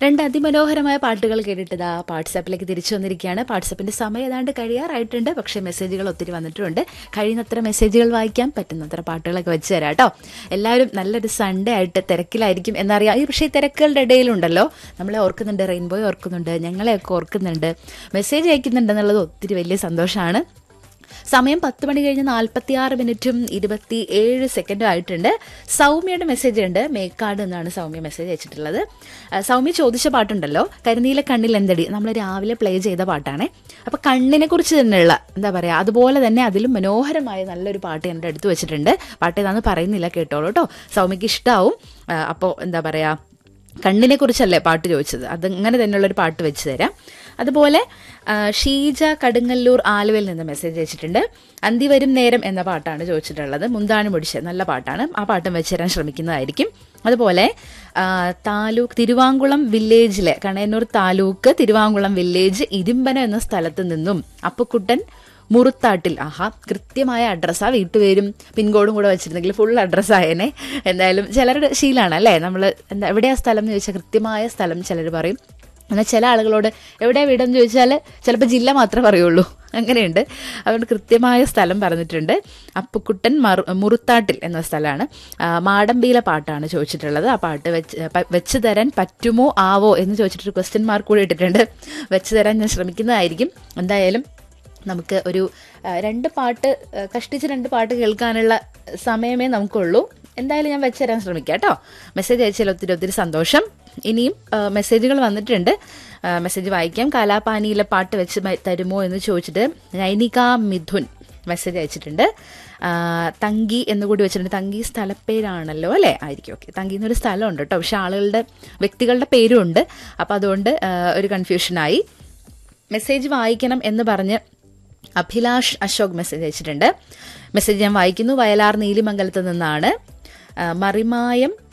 രണ്ട് അതിമനോഹരമായ പാട്ടുകൾ കേട്ടിട്ടതാ വാട്സാപ്പിലേക്ക് തിരിച്ചു വന്നിരിക്കുകയാണ് വാട്സാപ്പിന്റെ സമയം ഏതാണ്ട് കഴിയാറായിട്ടുണ്ട് പക്ഷേ മെസ്സേജുകൾ ഒത്തിരി വന്നിട്ടുണ്ട് കഴിയുന്നത്ര മെസ്സേജുകൾ വായിക്കാൻ പറ്റുന്നത്ര പാട്ടുകളൊക്കെ വെച്ച് തരാം കേട്ടോ എല്ലാവരും നല്ലൊരു സൺഡേ ആയിട്ട് തിരക്കിലായിരിക്കും എന്നറിയാം ഈ പക്ഷേ ഈ തിരക്കുകളുടെ ഇടയിലുണ്ടല്ലോ നമ്മളെ ഓർക്കുന്നുണ്ട് റെയിൻബോയെ ഓർക്കുന്നുണ്ട് ഞങ്ങളെയൊക്കെ ഓർക്കുന്നുണ്ട് മെസ്സേജ് അയക്കുന്നുണ്ടെന്നുള്ളത് ഒത്തിരി വലിയ സന്തോഷമാണ് സമയം പത്ത് മണി കഴിഞ്ഞ് നാൽപ്പത്തി ആറ് മിനിറ്റും ഇരുപത്തി ഏഴ് സെക്കൻഡും ആയിട്ടുണ്ട് സൗമ്യയുടെ മെസ്സേജ് ഉണ്ട് മേക്കാട് എന്നാണ് സൗമ്യ മെസ്സേജ് അയച്ചിട്ടുള്ളത് ആ, സൗമ്യ ചോദിച്ച പാട്ടുണ്ടല്ലോ കരിനീല കണ്ണിൽ എന്തടി നമ്മൾ രാവിലെ പ്ലേ ചെയ്ത പാട്ടാണ് അപ്പോൾ കണ്ണിനെ കുറിച്ച് തന്നെയുള്ള എന്താ പറയുക അതുപോലെ തന്നെ അതിലും മനോഹരമായ നല്ലൊരു പാട്ട് എൻ്റെ അടുത്ത് വെച്ചിട്ടുണ്ട് പാട്ട് ഏതാണെന്ന് പറയുന്നില്ല കേട്ടോളൂ കേട്ടോ സൗമ്യക്ക് ഇഷ്ടാവും അപ്പോൾ എന്താ പറയുക കണ്ണിനെ കുറിച്ചല്ലേ പാട്ട് ചോദിച്ചത് അത് അങ്ങനെ തന്നെയുള്ളൊരു പാട്ട് വെച്ച് തരാം അതുപോലെ ആ, ഷീജ കടുങ്ങല്ലൂർ ആലുവയിൽ നിന്ന് മെസ്സേജ് അയച്ചിട്ടുണ്ട് അന്തി വരും നേരം എന്ന പാട്ടാണ് ചോദിച്ചിട്ടുള്ളത് മുന്താണി മുടിച്ച് നല്ല പാട്ടാണ് ആ പാട്ടും വെച്ച് തരാൻ ശ്രമിക്കുന്നതായിരിക്കും അതുപോലെ ആ, താലൂക്ക് തിരുവാങ്കുളം വില്ലേജിലെ കണയന്നൂർ താലൂക്ക് തിരുവാങ്കുളം വില്ലേജ് ഇരുമ്പന എന്ന സ്ഥലത്ത് നിന്നും അപ്പുക്കുട്ടൻ മുറുത്താട്ടിൽ ആഹാ കൃത്യമായ അഡ്രസ്സാ വീട്ടുപേരും പിൻകോഡും കൂടെ വെച്ചിരുന്നെങ്കിൽ ഫുൾ അഡ്രസ്സ് ആയേനെ എന്തായാലും ചിലരുടെ ശീലമാണ് അല്ലേ നമ്മൾ എന്താ എവിടെയാ സ്ഥലം എന്ന് ചോദിച്ചാൽ കൃത്യമായ സ്ഥലം ചിലർ പറയും എന്നാൽ ചില ആളുകളോട് എവിടെയാ വീടെന്ന് ചോദിച്ചാൽ ചിലപ്പോൾ ജില്ല മാത്രമേ പറയുള്ളൂ അങ്ങനെയുണ്ട് അതുകൊണ്ട് കൃത്യമായ സ്ഥലം പറഞ്ഞിട്ടുണ്ട് അപ്പുക്കുട്ടൻ മറു മുറുത്താട്ടിൽ എന്ന സ്ഥലമാണ് ആ, മാടമ്പിയിലെ പാട്ടാണ് ചോദിച്ചിട്ടുള്ളത് ആ പാട്ട് വെച്ച് പ- വെച്ച് തരാൻ പറ്റുമോ ആവോ എന്ന് ചോദിച്ചിട്ടൊരു ക്വസ്റ്റ്യൻ മാർക്ക് കൂടി ഇട്ടിട്ടുണ്ട് വെച്ച് തരാൻ ഞാൻ ശ്രമിക്കുന്നതായിരിക്കും എന്തായാലും നമുക്ക് ഒരു ആ, രണ്ട് പാട്ട് ആ, കഷ്ടിച്ച് രണ്ട് പാട്ട് കേൾക്കാനുള്ള സമയമേ നമുക്കുള്ളൂ എന്തായാലും ഞാൻ വെച്ചുതരാൻ ശ്രമിക്കാം കേട്ടോ മെസ്സേജ് അയച്ചാൽ ഒത്തിരി ഒത്തിരി സന്തോഷം ഇനിയും ആ, മെസ്സേജുകൾ വന്നിട്ടുണ്ട് ആ, മെസ്സേജ് വായിക്കാം കാലാപാനിയിലെ പാട്ട് വെച്ച് മ- തരുമോ എന്ന് ചോദിച്ചിട്ട് നൈനിക മിഥുൻ മെസ്സേജ് അയച്ചിട്ടുണ്ട് ആ, തങ്കി എന്ന് കൂടി വെച്ചിട്ടുണ്ട് തങ്കി സ്ഥലപ്പേരാണല്ലോ അല്ലേ ആയിരിക്കും ഓക്കെ തങ്കി എന്നൊരു സ്ഥലമുണ്ട് കേട്ടോ പക്ഷെ ആളുകളുടെ വ്യക്തികളുടെ പേരും ഉണ്ട് അപ്പോൾ അതുകൊണ്ട് ആ, ഒരു കൺഫ്യൂഷനായി മെസ്സേജ് വായിക്കണം എന്ന് പറഞ്ഞ് അഭിലാഷ് അശോക് മെസ്സേജ് അയച്ചിട്ടുണ്ട് മെസ്സേജ് ഞാൻ വായിക്കുന്നു വയലാർ നീലിമംഗലത്ത് നിന്നാണ് ആ, മറിമായം